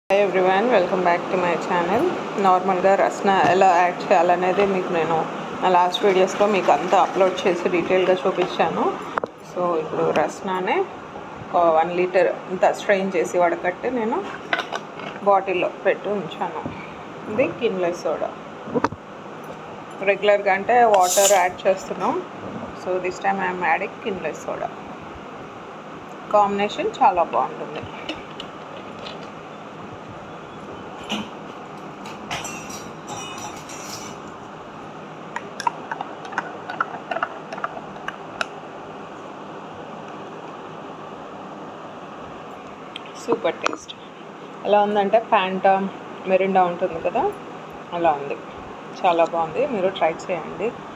hi everyone welcome back to my channel నార్మల్గా రస్న ఎలా add చేయాలనేది మీకు నేను నా లాస్ట్ వీడియోస్లో మీకు అంతా అప్లోడ్ చేసి డీటెయిల్గా చూపించాను సో ఇప్పుడు రస్నానే ఒక వన్ లీటర్ ఇంత స్ట్రెయిన్ చేసి వడకట్టి నేను బాటిల్లో పెట్టి ఉంచాను ఇది కిన్లెస్ సోడా రెగ్యులర్గా అంటే వాటర్ యాడ్ చేస్తున్నాం so this time I'm adding Kinley's soda combination చాలా బాగుంటుంది సూపర్ టేస్ట్ ఎలా ఉందంటే ఫ్యాంటా మెరిండా ఉంటుంది కదా అలా ఉంది చాలా బాగుంది మీరు ట్రై చేయండి